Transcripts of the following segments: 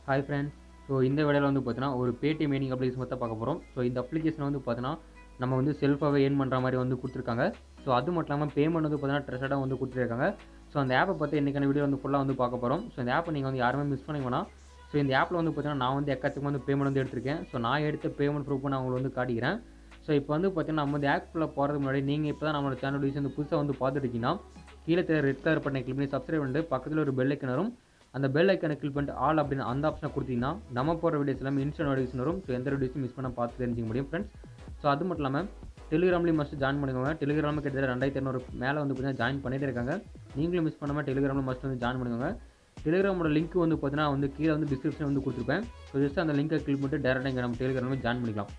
hi friends so இந்த வேலையில் வந்து பார்த்தீங்கன்னா ஒரு பேடிஎம் ஏனிங் அப்ளிகேஷன் மட்டும் பார்க்க போகிறோம் ஸோ இந்த அப்ளிகேஷன் வந்து பார்த்தீங்கன்னா நம்ம வந்து செல்ஃபாகவே ஏர்ன் பண்ணுற மாதிரி வந்து கொடுத்துருக்காங்க ஸோ அது மட்டும் இல்லாமல் பேமெண்ட் வந்து பார்த்தீங்கன்னா ட்ரெஸ்டாக வந்து கொடுத்துருக்காங்க ஸோ அந்த ஆப்பை பற்றி இன்றைக்கான வீடியோ வந்து ஃபுல்லாக வந்து பார்க்க போகிறோம் ஸோ இந்த ஆப்பை நீங்கள் வந்து யாருமே மிஸ் பண்ணி வேணாம் ஸோ இந்த ஆப்பில் வந்து பார்த்தீங்கன்னா நான் வந்து எக்கச்சக்கமாக வந்து பேமெண்ட் வந்து எடுத்திருக்கேன் ஸோ நான் எடுத்த பேமெண்ட் ப்ரூஃப் நான் உங்களுக்கு வந்து காட்டிக்கிறேன் ஸோ இப்போ வந்து பார்த்தீங்கன்னா நம்ம இந்த ஆப்பில் போகிறதுக்கு முன்னாடி நீங்கள் இப்போ தான் நம்மளோட சேனல் வீடியோஸ் வந்து புதுசாக வந்து பார்த்துருக்கீங்கன்னா கீழே தெரிய ரெட் கலர் பட்டனை கிளிக் பண்ணி சப்ஸ்கிரைப் பண்ணிட்டு பக்கத்தில் ஒரு பெல் ஐக்கன் வரும் அந்த பெல் ஐக்கனை கிளிக் பண்ணிட்டு ஆல் அப்படின்னு அந்த ஆப்ஷனை கொடுத்தீங்கன்னா நம்ம போகிற வீடியோஸ் எல்லாமே இன்ஸ்டன்ட் நோட்டிஃபிகேஷன் வரும் ஸோ எந்த வீடியோஸும் மிஸ் பண்ண பார்த்து தெரிஞ்சுக்க முடியும் ஃப்ரெண்ட்ஸ் ஸோ அது மட்டும் இல்லாமல் டெலிகிராம்லேயும் மஸ்ட் ஜாயின் பண்ணிக்கோங்க டெலிகிராமில் கிட்டத்தட்ட ரெண்டாயிரத்தி இரநூறு மேலே வந்து பார்த்தீங்கன்னா ஜாயின் பண்ணிட்டு இருக்காங்க நீங்களும் மிஸ் பண்ணாமல் டெலிகிராமில் மஸ்ட் வந்து ஜாயின் பண்ணிக்கோங்க டெலிகிராமோட லிங்க் வந்து பார்த்தீங்கன்னா வந்து கீழே வந்து டிஸ்கிரிப்ஷன் வந்து கொடுத்துருப்பேன் ஸோ ஜஸ்ட் அந்த லிங்கை கிளிக் பண்ணிட்டு டேரெக்டாக இங்கே நம்ம டெலிகிராமில் ஜாயின் பண்ணிக்கலாம்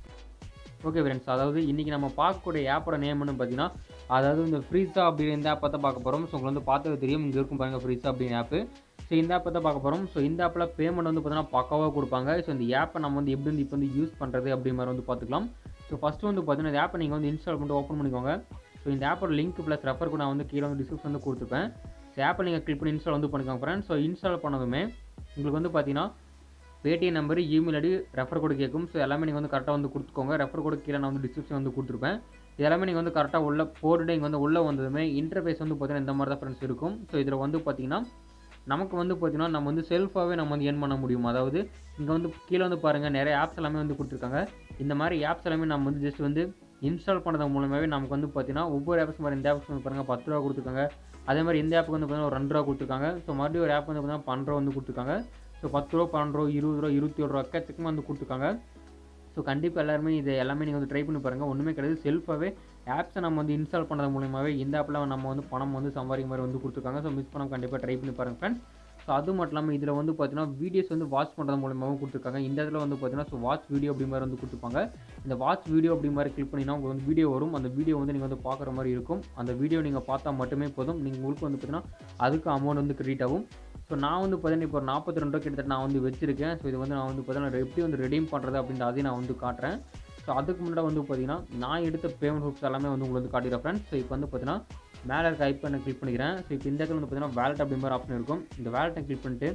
ஓகே ஃப்ரெண்ட்ஸ் அதாவது இன்றைக்கி நம்ம பார்க்கக்கூடிய ஆப்போட நேம்னு பார்த்தீங்கன்னா அதாவது இந்த ஃப்ரீஸா அப்படிங்கிற இந்த ஆப்பை தான் பார்க்க போகிறோம் ஸோ உங்களுக்கு வந்து பார்த்தது தெரியும் இங்கே இருக்கும் பாருங்கள் ஃப்ரீஸா அப்படிங்கிற ஆப்பு ஸோ இந்த ஆப்பை தான் பார்க்க போகிறோம் ஸோ இந்த ஆப்பில் பேமெண்ட் வந்து பார்த்தீங்கன்னா பக்காவாக கொடுப்பாங்க ஸோ இந்த ஆப்பை நம்ம வந்து எப்படி வந்து இப்போ வந்து யூஸ் பண்ணுறது அப்படி மாதிரி வந்து பார்த்துக்கலாம் ஸோ ஃபஸ்ட்டு வந்து பார்த்தீங்கன்னா இந்த ஆப்பை நீங்கள் வந்து இன்ஸ்டால் பண்ணிட்டு ஓப்பன் பண்ணிக்கோங்க ஸோ இந்த ஆப்போட லிங்க் ப்ளஸ் ரெஃபர் கூட நான் வந்து கீழே வந்து டிஸ்கிரிப்ஷன் வந்து கொடுத்துருப்பேன் ஸோ ஆப்பை நீங்கள் கிளிக் பண்ணி இன்ஸ்டால் வந்து பண்ணிக்கோங்க ஃப்ரெண்ட்ஸ் ஸோ இன்ஸ்டால் பண்ணதுமே உங்களுக்கு வந்து பார்த்தீங்கன்னா Paytm number email ID refer code கேட்கும் ஸோ எல்லாமே நீங்கள் வந்து கரெக்டாக வந்து கொடுத்துக்கோங்க ரெஃபர் கோடு கீழே நான் வந்து டிஸ்கிரிப்ஷன் வந்து கொடுத்துருப்பேன் இது எல்லாமே நீங்கள் வந்து கரெக்டாக உள்ள போட்டுட்டு இங்கே வந்து உள்ளே வந்ததுமே இன்டர்ஃபேஸ் வந்து பார்த்தீங்கன்னா இந்த மாதிரி தான் ஃப்ரெண்ட்ஸ் இருக்கும் ஸோ இதில் வந்து பார்த்தீங்கன்னா நமக்கு வந்து பார்த்தீங்கன்னா நம்ம வந்து செல்ஃபாகவே நம்ம வந்து ஏர்ன் பண்ண முடியும் அதாவது இங்கே வந்து கீழே வந்து பாருங்கள் நிறைய ஆப்ஸ் எல்லாமே வந்து கொடுத்துருக்காங்க இந்த மாதிரி ஆப்ஸ் எல்லாமே நம்ம வந்து ஜஸ்ட் வந்து இன்ஸ்டால் பண்ணது மூலமாகவே நமக்கு வந்து பார்த்தீங்கன்னா ஒவ்வொரு ஆப்ஸ் மாதிரி இந்த ஆப்ஸ் வந்து பாருங்கள் பத்து ரூபா கொடுத்துருக்காங்க அதே மாதிரி இந்த ஆப்புக்கு வந்து பார்த்தீங்கன்னா ஒரு ரெண்டு ரூபா கொடுத்துருக்காங்க ஸோ மறுபடியும் ஒரு ஆப் வந்து பார்த்தீங்கன்னா பன்னெண்டு ரூபா வந்து கொடுத்துருக்காங்க ஸோ பத்து ரூபா பன்னெண்டு ரூபா இருபது ரூபா இருபத்தி ஒரு ரூபா எக்கச்சக்கமாக வந்து கொடுத்துருக்காங்க ஸோ கண்டிப்பாக எல்லாருமே இது எல்லாமே நீங்கள் வந்து ட்ரை பண்ணி பாருங்கள் ஒன்றுமே கிடையாது செல்ஃபாகவே ஆப்ஸை நம்ம வந்து இன்ஸ்டால் பண்ணுறது மூலியமாகவே இந்த ஆப்பில் நம்ம வந்து பணம் வந்து சம்பாதிக்க மாதிரி வந்து கொடுத்துருக்காங்க ஸோ மிஸ் பண்ணாமல் கண்டிப்பாக ட்ரை பண்ணி பாருங்கள் ஃப்ரெண்ட்ஸ் ஸோ அது மட்டும் இல்லாமல் இதில் வந்து பார்த்தீங்கன்னா வீடியோஸ் வந்து வாட்ச் பண்ணுறது மூலியமாகவும் கொடுத்துருக்காங்க இந்த இடத்துல வந்து பார்த்தீங்கன்னா ஸோ வாட்ச் வீடியோ அப்படி மாதிரி வந்து கொடுத்துருப்பாங்க இந்த வாட்ச் வீடியோ அப்படி மாதிரி கிளிக் பண்ணிங்கன்னா உங்களுக்கு வந்து வீடியோ வரும் அந்த வீடியோ வந்து நீங்கள் வந்து பார்க்குற மாதிரி இருக்கும் அந்த வீடியோ நீங்கள் பார்த்தா மட்டுமே போதும் நீங்கள் உங்களுக்கு வந்து பார்த்தீங்கன்னா அதுக்கு அமௌண்ட் வந்து கிரெடிட் ஆகும் ஸோ நான் வந்து பார்த்தீங்கன்னா இப்போ ஒரு நாற்பத்தி ரெண்டு ரூபா கிட்டத்தட்ட நான் வந்து வச்சிருக்கேன் ஸோ இது வந்து நான் வந்து பார்த்தீங்கன்னா எப்படி வந்து ரெடீம் பண்ணுறது அப்படின்ற அதையும் நான் வந்து காட்டுறேன் ஸோ அதுக்கு முன்னாடி வந்து பார்த்தீங்கன்னா நான் எடுத்த பேமெண்ட் ப்ரூஃப்ஸ் எல்லாமே வந்து உங்களுக்கு வந்து காட்டிடுறேன் ஃப்ரெண்ட்ஸ் ஸோ இப்போ வந்து பார்த்தீங்கன்னா மேலே இருக்க ஐப்பனை கிளிக் பண்ணிக்கிறேன் ஸோ இப்போ இந்த இடத்துல வந்து பார்த்தீங்கன்னா வேலட் அப்படி மாதிரி ஆப்ஷன் இருக்கும் இந்த வேலட்டை கிளிக் பண்ணிட்டு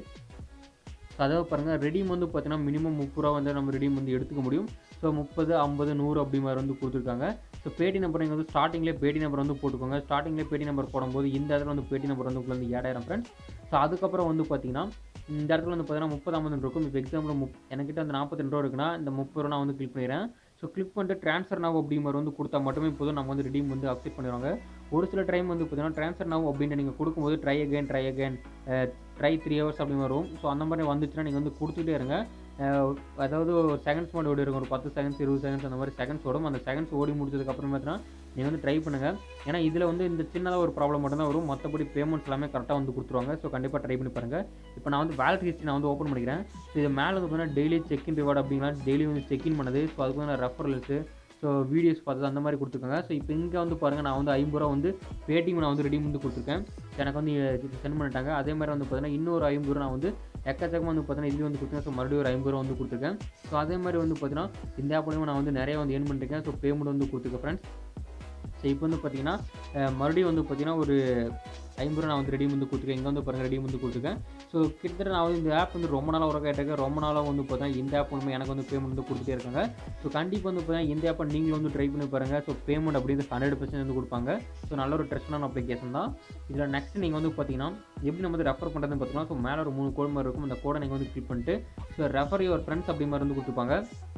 ஸோ அதாவது பாருங்கள் ரெடீம் வந்து பார்த்தீங்கன்னா மினிமம் முப்பது ரூபா வந்து நம்ம ரெடீம் வந்து எடுத்துக்க முடியும் ஸோ முப்பது ஐம்பது நூறு அப்படி மாதிரி வந்து கொடுத்துருக்காங்க ஸோ பேடி நம்பர் நீங்கள் வந்து ஸ்டார்டிங்லேயே பேடி நம்பர் வந்து போட்டுக்கோங்க ஸ்டார்டிங்லேயே பேடி நம்பர் போடும்போது இந்த இடத்துல வந்து பேடி நம்பர் வந்து உங்களுக்கு வந்து ஏடாயிரம் ஃப்ரெண்ட்ஸ் ஸோ அதுக்கப்புறம் வந்து பார்த்தீங்கன்னா இந்த இடத்துல வந்து பார்த்தீங்கன்னா முப்பது ஐம்பது இருக்கும் இப்போ எக்ஸாம்பிள் முப் என்கிட்ட அந்த நாற்பத்தி ரெண்டு ரூபா இருக்குன்னா இந்த முப்பது ரூபா நான் வந்து கிளிக் பண்ணிடுறேன் ஸோ கிளிக் பண்ணிட்டு ட்ரான்ஸ்ஃபர் நாவ் அப்படி மாதிரி வந்து கொடுத்தா மட்டுமே போதும் நம்ம வந்து ரெடீம் வந்து அக்செப்ட் பண்ணிடுவாங்க ஒரு சில டைம் வந்து பார்த்தீங்கன்னா ட்ரான்ஸ்ஃபர் நாவ் அப்படின்ட்டு நீங்கள் கொடுக்கும்போது try again try again try three hours அப்படி வரும் ஸோ அந்த மாதிரி வந்துச்சுன்னா நீங்கள் வந்து கொடுத்துட்டே இருங்க அதாவது ஒரு செகண்ட்ஸ் மட்டும் ஓடி இருக்கும் ஒரு பத்து செகண்ட்ஸ் இருபது செகண்ட்ஸ் அந்த மாதிரி செகண்ட்ஸ் ஓடும் அந்த செகண்ட்ஸ் ஓடி முடிச்சதுக்கப்புறம் பார்த்தீங்கன்னா நீங்கள் வந்து ட்ரை பண்ணுங்கள் ஏன்னா இதில் வந்து இந்த சின்னதாக ஒரு ப்ராப்ளம் மட்டும் தான் வரும் மற்றபடி பேமெண்ட்ஸ் எல்லாமே கரெக்டாக வந்து கொடுத்துருவாங்க ஸோ கண்டிப்பாக ட்ரை பண்ணி பாருங்கள் இப்போ நான் வந்து வேலட் ஹிஸ்ட்ரி நான் வந்து ஓப்பன் பண்ணிக்கிறேன் ஸோ இது மேலே வந்து பார்த்தீங்கன்னா டெய்லி செக்இன் ரிவார்டு அப்படிங்களா டெய்லி வந்து செக்இன் பண்ணுது ஸோ அதுக்கு வந்து ரெஃபரல்ஸு ஸோ வீடியோஸ் பார்த்தது அந்த மாதிரி கொடுத்துருக்காங்க ஸோ இப்போ இங்கே வந்து பாருங்கள் நான் வந்து ஐம்பது ரூபா வந்து பேடிஎம் நான் வந்து ரெடி வந்து கொடுத்துருக்கேன் எனக்கு வந்து சென்ட் பண்ணிட்டாங்க அதே மாதிரி வந்து பார்த்தீங்கன்னா இன்னொரு ஐம்பது ரூபா நான் வந்து எக்கச்சக்கமாக வந்து பார்த்தீங்கன்னா இதுலேயும் வந்து கொடுத்துருக்கேன் ஸோ மறுபடியும் ஒரு ஐம்பது ரூபா வந்து கொடுத்துருக்கேன் ஸோ அதே மாதிரி வந்து பார்த்தீங்கன்னா இந்த ஆப்லையும் நான் வந்து நிறைய வந்து ஏர்ன் பண்ணிருக்கேன் ஸோ பேமெண்ட் வந்து கொடுத்துருக்கேன் ஃப்ரெண்ட்ஸ் ஸோ இப்போ வந்து பார்த்தீங்கன்னா மறுபடியும் வந்து பார்த்தீங்கன்னா ஒரு ஐம்பது ரூபா நான் வந்து ரெடி வந்து கொடுத்துருக்கேன் இங்கே வந்து பாருங்கள் ரெடி வந்து கொடுத்துருக்கேன் ஸோ கிட்டத்தட்ட நான் வந்து இந்த ஆப் வந்து ரொம்ப நாளாக ஒர்க் ஆகிட்டு ரொம்ப நாளாக வந்து பார்த்தீங்கன்னா இந்த ஆப் வந்து எனக்கு வந்து பேமெண்ட் வந்து கொடுத்துட்டே இருக்காங்க ஸோ கண்டிப்பாக வந்து பார்த்தீங்கன்னா இந்த ஆப்பை நீங்களும் வந்து ட்ரை பண்ணி பாருங்கள் ஸோ பேமெண்ட் அப்படி ஹண்ட்ரட் பர்சன்ட் வந்து கொடுப்பாங்க ஸோ நல்ல ஒரு ட்ரெஸ்டான அப்ளிகேஷன் தான் இதில் நெக்ஸ்ட் நீங்கள் வந்து பார்த்தீங்கன்னா எப்படி நம்ம வந்து ரெஃபர் பண்ணுறதுன்னு பார்த்தீங்கன்னா ஸோ மேலே ஒரு மூணு கோடு மாதிரி இருக்கும் அந்த கோடை நீங்கள் வந்து கிளிக் பண்ணிட்டு ஸோ ரெஃபர் யுவர் ஃப்ரெண்ட்ஸ் அப்படி மாதிரி வந்து கொடுத்துருப்பாங்க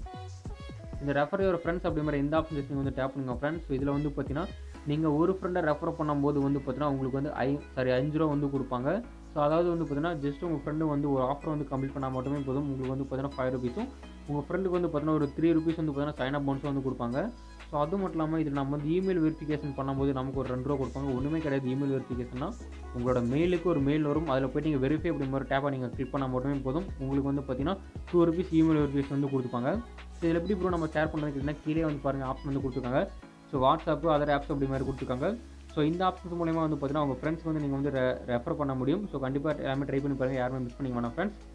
இந்த ரெஃபர் யுவர் ஃப்ரெண்ட்ஸ் அப்படி மாதிரி எந்த ஆப்ஷன் நீங்கள் வந்து டேப் பண்ணுங்க ஃப்ரெண்ட்ஸ் ஸோ இதில் வந்து பார்த்தீங்கன்னா நீங்கள் ஒரு ஃப்ரெண்டை ரெஃபர் பண்ணும்போது வந்து பார்த்தீங்கன்னா உங்களுக்கு வந்து ஐ சாரி அஞ்சு ரூபா வந்து கொடுப்பாங்க ஸோ அதாவது வந்து பார்த்தீங்கன்னா ஜஸ்ட் உங்கள் ஃப்ரெண்டு வந்து ஒரு ஆஃபர் வந்து கம்ப்ளீட் பண்ணால் மட்டுமே போதும் உங்களுக்கு வந்து பார்த்தீங்கன்னா ஃபைவ் ருபீஸும் உங்கள் ஃப்ரெண்டுக்கு வந்து பார்த்தீங்கன்னா ஒரு த்ரீ ருபீஸ் வந்து பார்த்தீங்கன்னா சைன் அப் பவுன்ஸும் வந்து கொடுப்பாங்க ஸோ அது மட்டும் இல்லாமல் இது நம்ம வந்து இமெயில் வெரிஃபிகேஷன் பண்ணும்போது நமக்கு ஒரு ரெண்டு ரூபா கொடுப்பாங்க ஒன்றுமே கிடையாது இமெயில் வெரிஃபிகேஷன்னா உங்களோட மெயிலுக்கு ஒரு மெயில் வரும் அதில் போய்ட்டு நீங்கள் வெரிஃபை அப்படி மாதிரி டேப்பை நீங்கள் கிளிக் பண்ணால் மட்டுமே போதும் உங்களுக்கு வந்து பார்த்தீங்கன்னா டூ ருபீஸ் இமெயில் வெரிஃபிகேஷன் வந்து கொடுத்துப்பாங்க ஸோ இதில் எப்படி ப்ரோ நம்ம ஷேர் பண்ணுறதுக்கு கீழே வந்து பாருங்கள் ஆப்ஷன் வந்து கொடுத்துருக்காங்க ஸோ வாட்ஸ்அப்பு அதர் ஆப்ஸ் அப்படி மாதிரி கொடுத்துருக்காங்க ஸோ இந்த ஆப்ஷன்ஸ் மூலயமா வந்து பார்த்தீங்கன்னா உங்கள் ஃப்ரெண்ட்ஸ்க்கு வந்து நீங்கள் வந்து ரெஃபர் பண்ண முடியும் ஸோ கண்டிப்பாக எல்லாமே ட்ரை பண்ணி பாருங்கள் யாருமே மிஸ் பண்ணிக்க வேணாம் ஃப்ரெண்ட்ஸ்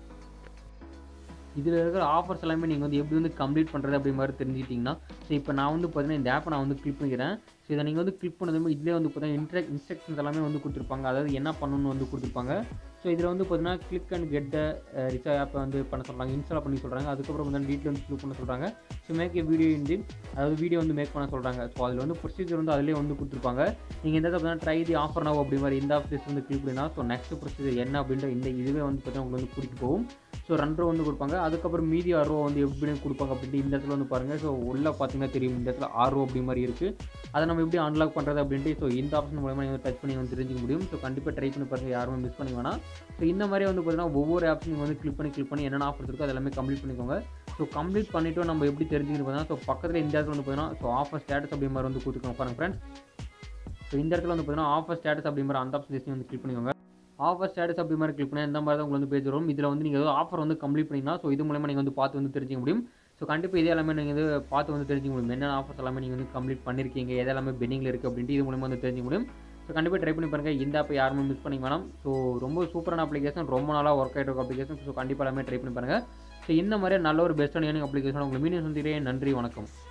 இதில் இருக்கிற ஆஃபர்ஸ் எல்லாமே நீங்கள் வந்து எப்படி வந்து கம்ப்ளீட் பண்ணுறது அப்படி மாதிரி தெரிஞ்சுக்கிட்டிங்கன்னா ஸோ இப்போ நான் வந்து பார்த்தீங்கன்னா இந்த ஆப்பை நான் வந்து கிளிக் பண்ணிக்கிறேன் ஸோ இதை நீங்கள் வந்து கிளிக் பண்ணதுமே இதிலே வந்து பார்த்தீங்கன்னா இன்ட்ரெக் இன்ஸ்ட்ரக்ஷன்ஸ் எல்லாமே வந்து கொடுத்துருப்பாங்க அதாவது என்ன பண்ணணும்னு வந்து கொடுத்துருப்பாங்க ஸோ இதில் வந்து பார்த்தீங்கன்னா கிளிக் அண்ட் கெட் த ரிச்சா ஆப்பை வந்து பண்ண சொல்கிறாங்க இன்ஸ்டால் பண்ணி சொல்கிறாங்க அதுக்கப்புறம் வந்து டீட்டெயில் வந்து கிளிக் பண்ண சொல்கிறாங்க so make a video Hindi அதாவது வீடியோ வந்து மேக் பண்ண சொல்கிறாங்க ஸோ அதில் வந்து ப்ரொசீஜர் வந்து அதிலே வந்து கொடுத்துருப்பாங்க நீங்கள் இந்த இடத்துல ட்ரை தி ஆஃபர் நவ் அப்படி மாதிரி இந்த ஆஃபீஸ் வந்து கிளிக் பண்ணினா ஸோ நெக்ஸ்ட் ப்ரொசீஜர் என்ன அப்படின்ற இந்த இதுவே வந்து பார்த்தீங்கன்னா உங்களுக்கு வந்து கூட்டிகிட்டு போகும் ஸோ ரெண்டு ரூபா வந்து கொடுப்பாங்க அதுக்கப்புறம் மீதி ஆறு ரூபா வந்து எப்படி கொடுப்பாங்க அப்படின்ட்டு இந்த இடத்துல வந்து பாருங்கள் ஸோ உள்ளே பார்த்தீங்கன்னா தெரியும் இந்த இடத்துல ஆறு ரூபா அப்படி மாதிரி இருக்குது அதை நம்ம எப்படி அன்லாக் பண்ணுறது அப்படின்ட்டு ஸோ இந்த ஆப்ஷன் மூலமாக நீங்கள் டச் பண்ணி வந்து தெரிஞ்சுக்க முடியும் ஸோ கண்டிப்பாக ட்ரை பண்ணி பாருங்கள் யாருமே மிஸ் பண்ணி வேணாம் ஸோ இந்த மாதிரி வந்து பார்த்தீங்கன்னா ஒவ்வொரு ஆப்ஷன் நீங்கள் வந்து கிளிக் பண்ணி கிளிக் பண்ணி என்னென்ன ஆஃபர்ஸ் இருக்கோ அது எல்லாமே கம்ப்ளீட் பண்ணிக்கோங்க ஸோ கம்ப்ளீட் பண்ணிவிட்டு நம்ம எப்படி தெரிஞ்சுக்கணும் பார்த்தீங்கன்னா ஸோ பக்கத்தில் இந்த இடத்துல வந்து பார்த்தீங்கன்னா ஸோ ஆஃபர் ஸ்டேட்டஸ் அப்படி மாதிரி வந்து கொடுத்துருக்கோம் பாருங்க ஃப்ரெண்ட்ஸ் ஸோ இந்த இடத்துல வந்து பார்த்தீங்கன்னா ஆஃபர் ஸ்டேட்டஸ் அப்படி மாதிரி அந்த ஆப்ஷன் வந்து கிளிக் பண்ணிக்கோங்க ஆஃபர் ஸ்டேட்டஸ் அப்படி மாதிரி கிளிக் பண்ணி இந்த மாதிரி தான் உங்களுக்கு வந்து பேஜ் வரும் இதில் வந்து நீங்கள் ஏதோ ஆஃபர் வந்து கம்ப்ளீட் பண்ணிங்கன்னா ஸோ இது மூலமாக நீங்கள் வந்து பார்த்து வந்து தெரிஞ்சிக்க முடியும் ஸோ கண்டிப்பாக இதே எல்லாமே நீங்கள் வந்து பார்த்து வந்து தெரிஞ்சிக்க முடியும் என்னென்ன ஆஃபர்ஸ் எல்லாமே நீங்கள் வந்து கம்ப்ளீட் பண்ணியிருக்கீங்க எது எல்லாமே பெண்டிங்கில் இருக்குது அப்படின்ட்டு இது மூலமாக வந்து தெரிஞ்சிக்க முடியும் ஸோ கண்டிப்பாக ட்ரை பண்ணி பாருங்கள் இந்த ஆப்பை யாருமே மிஸ் பண்ணிக்க வேணாம் ஸோ ரொம்ப சூப்பரான அப்ளிகேஷன் ரொம்ப நாளாக ஒர்க் ஆகிட்டு இருக்க அப்ளிகேஷன் ஸோ கண்டிப்பாக எல்லாமே ட்ரை பண்ணி பாருங்கள் ஸோ இந்த மாதிரி நல்ல ஒரு பெஸ்ட்டான ஏர்னிங் அப்ளிகேஷன் உங்களுக்கு மீனியம் சந்திக்கிறேன் நன்றி வணக்கம்